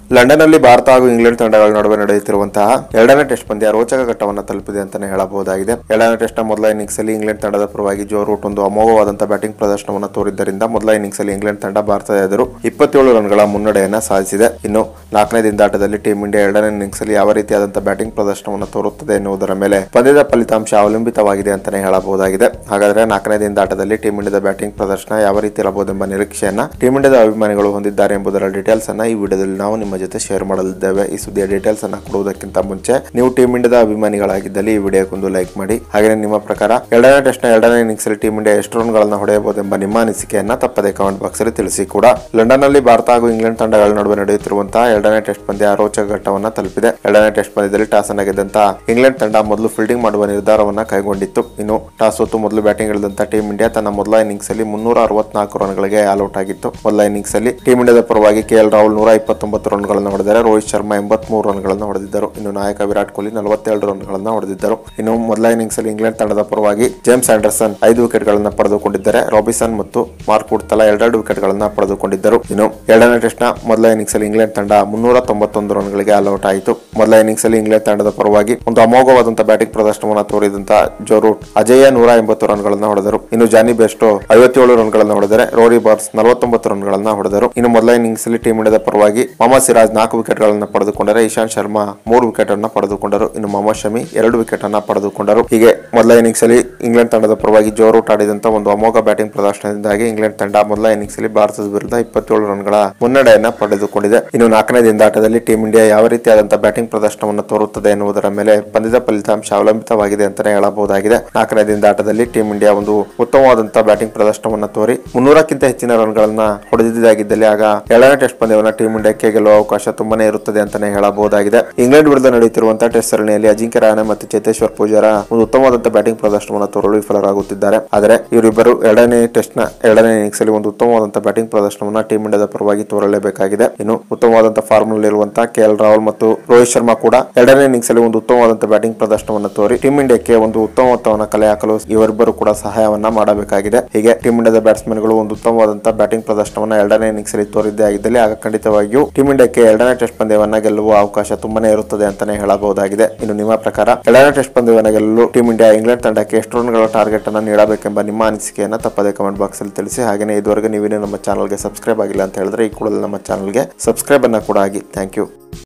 ಲಂಡನ್ನಲ್ಲಿ ಭಾರತ ಹಾಗೂ ಇಂಗ್ಲೆಂಡ್ ತಂಡಗಳ ನಡುವೆ ನಡೆಯುತ್ತಿರುವಂತಹ ಎರಡನೇ ಟೆಸ್ಟ್ ಪಂದ್ಯ ರೋಚಕ ಘಟ್ಟವನ್ನು ತಲುಪಿದೆ ಅಂತಾನೆ ಹೇಳಬಹುದಾಗಿದೆ ಎರಡನೇ ಟೆಸ್ಟ್ ನ ಮೊದಲ ಇನ್ನಿಂಗ್ಸ್ ಅಲ್ಲಿ ಇಂಗ್ಲೆಂಡ್ ತಂಡದ ಪರವಾಗಿ ಜೋ ರೂಟ್ ಒಂದು ಅಮೋಘವಾದಂತಹ ಬ್ಯಾಟಿಂಗ್ ಪ್ರದರ್ಶನವನ್ನು ತೋರಿದ್ದರಿಂದ ಮೊದಲ ಇನ್ನಿಂಗ್ಸ್ ಅಲ್ಲಿ ಇಂಗ್ಲೆಂಡ್ ತಂಡ ಭಾರತದ ಎದುರು ಇಪ್ಪತ್ತೇಳು ರನ್ಗಳ ಮುನ್ನಡೆಯನ್ನ ಸಾಧಿಸಿದೆ ಇನ್ನು ನಾಲ್ಕನೇ ದಿನದಾಟದಲ್ಲಿ ಟೀಂ ಇಂಡಿಯಾ ಎರಡನೇ ಇನ್ನಿಂಗ್ಸ್ ಅಲ್ಲಿ ಯಾವ ರೀತಿಯಾದಂತಹ ಬ್ಯಾಟಿಂಗ್ ಪ್ರದರ್ಶನವನ್ನು ತೋರುತ್ತದೆ ಎನ್ನುವುದರ ಮೇಲೆ ಪಂದ್ಯದ ಫಲಿತಾಂಶ ಅವಲಂಬಿತವಾಗಿದೆ ಅಂತಾನೆ ಹೇಳಬಹುದಾಗಿದೆ ಹಾಗಾದ್ರೆ ನಾಲ್ಕನೇ ದಿನದಾಟದಲ್ಲಿ ಟೀಂ ಇಂಡಿಯಾದ ಬ್ಯಾಟಿಂಗ್ ಪ್ರದರ್ಶನ ಯಾವ ರೀತಿ ಇರಬಹುದೆಂಬ ನಿರೀಕ್ಷೆಯನ್ನ ಟೀಂ ಇಂಡಿಯಾದ ಅಭಿಮಾನಿಗಳು ಹೊಂದಿದ್ದಾರೆ ಎಂಬುದರ ಡೀಟೇಲ್ಸ್ ಅನ್ನ ಈ ವಿಡಿಯೋದಲ್ಲಿ ನಾವು ನಿಮ್ಮ ಜೊತೆ ಶೇರ್ ಮಾಡಲಿದ್ದೇವೆ ಈ ಸುದ್ದಿಯ ಡೀಟೇಲ್ಸ್ ಅನ್ನ ಕೊಡುವುದಕ್ಕಿಂತ ಮುಂಚೆ ನೀವು ಟೀಂ ಇಂಡಿಯಾದ ಅಭಿಮಾನಿಗಳಾಗಿದ್ದಲ್ಲಿ ಈ ವಿಡಿಯೋಕ್ಕೊಂದು ಲೈಕ್ ಮಾಡಿ ಹಾಗೆ ನಿಮ್ಮ ಪ್ರಕಾರ ಎರಡನೇ ಟೆಸ್ಟ್ ನ ಎರಡನೇ ಇನ್ನಿಂಗ್ಸ್ ಅಲ್ಲಿ ಟೀಂ ಇಂಡಿಯಾ ಎಷ್ಟು ರನ್ ಗಳನ್ನ ಹೊಡೆಯಬಹುದೆಂಬ ನಿಮ್ಮ ಅನಿಸಿಕೆಯನ್ನ ತಪ್ಪದೆ ಕಮೆಂಟ್ ಬಾಕ್ಸ್ ಅಲ್ಲಿ ತಿಳಿಸಿ ಕೂಡ ಲಂಡನ್ ನಲ್ಲಿ ಭಾರತ ಹಾಗೂ ಇಂಗ್ಲೆಂಡ್ ತಂಡಗಳ ನಡುವೆ ನಡೆಯುತ್ತಿರುವಂತಹ ಎರಡನೇ ಟೆಸ್ಟ್ ಪಂದ್ಯ ರೋಚಕ ಘಟ್ಟವನ್ನ ತಲುಪಿದೆ ಎರಡನೇ ಟೆಸ್ಟ್ ಪಂದ್ಯದಲ್ಲಿ ಟಾಸ್ ಅನ್ನ ಗೆದ್ದಂತ ಇಂಗ್ಲೆಂಡ್ ತಂಡ ಮೊದಲು ಫೀಲ್ಡಿಂಗ್ ಮಾಡುವ ನಿರ್ಧಾರವನ್ನ ಕೈಗೊಂಡಿತ್ತು ಇನ್ನು ಟಾಸ್ ಹೊತ್ತು ಮೊದಲು ಬ್ಯಾಟಿಂಗ್ ಇಳಿದಂತ ಟೀಂ ಇಂಡಿಯಾ ತನ್ನ ಮೊದಲ ಇನ್ನಿಂಗ್ಸ್ ಅಲ್ಲಿ ಮುನ್ನೂರ ಅರವತ್ನಾಲ್ಕು ರನ್ಗಳಿಗೆ ಆಲ್ಔಟ್ ಆಗಿತ್ತು ಮೊದಲ ಇನ್ನಿಂಗ್ಸ್ ಅಲ್ಲಿ ಟೀಂ ಇಂಡಿಯಾದ ಪರವಾಗಿ ಕೆಎಲ್ ರಾಹುಲ್ ನೂರ ಇಪ್ಪತ್ತೊಂಬತ್ತು ರನ್ಗಳನ್ನು ಹೊಡೆದರೆ ರೋಹಿತ್ ಶರ್ಮಾ ಎಂಬತ್ಮೂರು ರನ್ಗಳನ್ನು ಹೊಡೆದಿದ್ದರು ಇನ್ನು ನಾಯಕ ವಿರಾಟ್ ಕೊಹ್ಲಿ ನಲವತ್ತೆರಡು ರನ್ಗಳನ್ನು ಹೊಡೆದಿದ್ದರು ಇನ್ನು ಮೊದಲ ಇನ್ನಿಂಗ್ಸ್ ಅಲ್ಲಿ ಇಂಗ್ಲೆಂಡ್ ತಂಡದ ಪರವಾಗಿ ಜೇಮ್ಸ್ ಆಂಡರ್ಸನ್ ಐದು ವಿಕೆಟ್ ಗಳನ್ನ ಪಡೆದುಕೊಂಡಿದ್ದರೆ ರಾಬಿಸನ್ ಮತ್ತು ಮಾರ್ಕ್ ವುಡ್ ತಲಾ ಎರಡೆರಡು ವಿಕೆಟ್ ಗಳನ್ನ ಪಡೆದುಕೊಂಡಿದ್ದರು ಇನ್ನು ಎರಡನೇ ಟೆಸ್ಟ್ ನ ಮೊದಲ ಇನ್ನಿಂಗ್ಸ್ ಅಲ್ಲಿ ಇಂಗ್ಲೆಂಡ್ ತಂಡ ಮುನ್ನೂರ ತೊಂಬತ್ತೊಂದು ರನ್ಗಳಿಗೆ ಆಲ್ಔಟ್ ಆಯಿತು ಮೊದಲ ಇನ್ನಿಂಗ್ಸ್ ಅಲ್ಲಿ ಇಂಗ್ಲೆಂಡ್ ತಂಡದ ಪರವಾಗಿ ಒಂದು ಅಮೋಘವಾದಂತಹ ಬ್ಯಾಟಿಂಗ್ ಪ್ರದರ್ಶನವನ್ನು ತೋರಿದಂತ ಜೋ ರೂಟ್ ಅಜೇಯ ನೂರ ಎಂಬತ್ತು ರನ್ಗಳನ್ನು ಹೊಡೆದರು ಇನ್ನು ಜಾನಿ ಬೆಸ್ಟೋ ಐವತ್ತೇಳು ರನ್ಗಳನ್ನು ಹೊಡೆದರೆ ರೋರಿ ಬಾರ್ಸ್ ನಲವತ್ತೊಂಬತ್ತು ರನ್ಗಳನ್ನು ಹೊಡೆದರು ಇನ್ನು ಮೊದಲ ಇನ್ನಿಂಗ್ಸ್ ಅಲ್ಲಿ ಟೀಮ್ ಇಂಡಿಯಾದ ಪರವಾಗಿ ಮೊಹಮ್ಮದ್ ಸಿರಾಜ್ ನಾಲ್ಕು ವಿಕೆಟ್ ಗಳನ್ನು ಪಡೆದುಕೊಂಡರೆ ಇಶಾಂತ್ ಶರ್ಮಾ ಮೂರು ವಿಕೆಟ್ ಅನ್ನ ಪಡೆದುಕೊಂಡರು ಇನ್ನು ಮೊಹಮ್ಮದ್ ಶಮಿ ಎರಡು ವಿಕೆಟ್ ಅನ್ನ ಪಡೆದುಕೊಂಡರು ಹೀಗೆ ಮೊದಲ ಇನ್ನಿಂಗ್ಸ್ ಅಲ್ಲಿ ಇಂಗ್ಲೆಂಡ್ ತಂಡದ ಪರವಾಗಿ ಜೋ ರೂಟ್ ಆಡಿದಂತ ಒಂದು ಅಮೋಘ ಬ್ಯಾಟಿಂಗ್ ಪ್ರದರ್ಶನದಿಂದಾಗಿ ಇಂಗ್ಲೆಂಡ್ ತಂಡ ಮೊದಲ ಇನ್ನಿಂಗ್ಸ್ ಅಲ್ಲಿ ಭಾರತದ ವಿರುದ್ಧ ಇಪ್ಪತ್ತೇಳು ರನ್ಗಳ ಮುನ್ನಡೆಯನ್ನ ಪಡೆದುಕೊಂಡಿದೆ ಇನ್ನು ನಾಲ್ಕನೇ ದಿನದಾಟದಲ್ಲಿ ಟೀಂ ಇಂಡಿಯಾ ಯಾವ ರೀತಿಯಾದಂತಹ ಬ್ಯಾಟಿಂಗ್ ಪ್ರದರ್ಶನವನ್ನು ತೋರುತ್ತದೆ ಎನ್ನುವುದರ ಮೇಲೆ ಪಂದ್ಯದ ಫಲಿತಾಂಶ ಅವಲಂಬಿತವಾಗಿದೆ ಅಂತಾನೆ ಹೇಳಬಹುದಾಗಿದೆ ನಾಲ್ಕನೇ ದಿನದಾಟದಲ್ಲಿ ಟೀಂ ಇಂಡಿಯಾ ಒಂದು ಉತ್ತಮವಾದಂತಹ ಬ್ಯಾಟಿಂಗ್ ಪ್ರದರ್ಶನವನ್ನು ತೋರಿ ಮುನ್ನೂರಕ್ಕಿಂತ ಹೆಚ್ಚಿನ ರನ್ಗಳನ್ನ ಹೊಡೆದಿದ್ದಾಗಿದ್ದಲ್ಲಿ ಆಗ ಏಳನೇ ಟೆಸ್ಟ್ ಪಂದ್ಯವನ್ನ ಟೀಂ ಇಂಡಿಯಾಕ್ಕೆ ಗೆಲ್ಲುವ ಅವಕಾಶ ತುಂಬಾನೇ ಇರುತ್ತದೆ ಅಂತಾನೆ ಹೇಳಬಹುದಾಗಿದೆ ಇಂಗ್ಲೆಂಡ್ ವಿರುದ್ಧ ನಡೆಯುತ್ತಿರುವಂತಹ ಟೆಸ್ಟ್ ಸರಣಿಯಲ್ಲಿ ಅಜಿಂಕ್ಯ ರಹಾನೆ ಮತ್ತು ಚೇತೇಶ್ವರ್ ಪೂಜಾರ ಒಂದು ಉತ್ತಮವಾದಂತಹ ಬ್ಯಾಟಿಂಗ್ ಪ್ರದರ್ಶನವನ್ನು ತೋರಲು ವಿಫಲರಾಗುತ್ತಿದ್ದಾರೆ ಆದರೆ ಇವರಿಬ್ಬರು ಎರಡನೇ ಟೆಸ್ಟ್ ನ ಎರಡನೇ ಇನ್ನಿಂಗ್ಸ್ ಅಲ್ಲಿ ಒಂದು ಉತ್ತಮವಾದಂತಹ ಬ್ಯಾಟಿಂಗ್ ಪ್ರದರ್ಶನವನ್ನ ಟೀಂ ಇಂಡಿಯಾದ ಪರವಾಗಿ ತೋರಲೇಬೇಕಾಗಿದೆ ಇನ್ನು ಉತ್ತಮವಾದಂತಹ ಫಾರ್ಮ್ ನಲ್ಲಿರುವಂತಹ ಕೆ ಎಲ್ ರಾಹುಲ್ ಮತ್ತು ರೋಹಿತ್ ಶರ್ಮಾ ಕೂಡ ಎರಡನೇ ಇನ್ನಿಂಗ್ಸ್ ಅಲ್ಲಿ ಒಂದು ಉತ್ತಮವಾದಂತಹ ಬ್ಯಾಟಿಂಗ್ ಪ್ರದರ್ಶನವನ್ನು ತೋರಿ ಟೀಂ ಇಂಡಿಯಾಕ್ಕೆ ಒಂದು ಉತ್ತಮ ಮೊತ್ತವನ್ನು ಕಲೆ ಹಾಕಲು ಇವರಿಬ್ಬರು ಕೂಡ ಸಹಾಯವನ್ನ ಮಾಡಬೇಕಾಗಿದೆ ಹೀಗೆ ಟೀಂ ಇಂಡಿಯಾದ ಬ್ಯಾಟ್ಸ್ಮನ್ ಗಳು ಒಂದು ಉತ್ತಮವಾದಂತಹ ಬ್ಯಾಟಿಂಗ್ ಪ್ರದರ್ಶನವನ್ನ ಎರಡನೇ ಇನ್ನಿಂಗ್ಸ್ ಅಲ್ಲಿ ತೋರಿದ್ದೇ ಆಗಿದ್ದಲ್ಲಿ ಆಗ ಖಂಡಿತವಾಗಿಯೂ ಟೀಂ ಇಂಡಿಯಾಕ್ಕೆ ಎರಡನೇ ಟೆಸ್ಟ್ ಪಂದ್ಯವನ್ನ ಗೆಲ್ಲುವ ಅವಕಾಶ ತುಂಬಾನೇ ಇರುತ್ತದೆ ಅಂತಾನೆ ಹೇಳಬಹುದಾಗಿದೆ ಇನ್ನು ನಿಮ್ಮ ಪ್ರಕಾರ ಎರಡನೇ ಟೆಸ್ಟ್ ಪಂದ್ಯವನ್ನ ಗೆಲ್ಲಲು ಟೀಂ ಇಂಡಿಯಾ ಇಂಗ್ಲೆಂಡ್ ತಂಡಕ್ಕೆ ಎಷ್ಟು ರನ್ಗಳ ಟಾರ್ಗೆಟ್ ಅನ್ನು ನೀಡಬೇಕೆಂಬ ನಿಮ್ಮ ಅನಿಸಿಕೆಯನ್ನ ತಪ್ಪದೆ ಕಮೆಂಟ್ ಬಾಕ್ಸ್ ಅಲ್ಲಿ ತಿಳಿಸಿ ಹಾಗೆಯೇ ಇದುವರೆಗೆ ನೀವೇನು ನಮ್ಮ ಚಾನಲ್ಗೆ ಸಬ್ಸ್ಕ್ರೈಬ್ ಆಗಿಲ್ಲ ಅಂತ ಹೇಳಿದ್ರೆ ಈ ಕೂಡಲೇ ನಮ್ಮ ಚಾನಲ್ಗೆ ಸಬ್ಸ್ಕ್ರೈಬ್ ಅನ್ನ ಕೂಡ ಆಗಿ ಥ್ಯಾಂಕ್ ಯು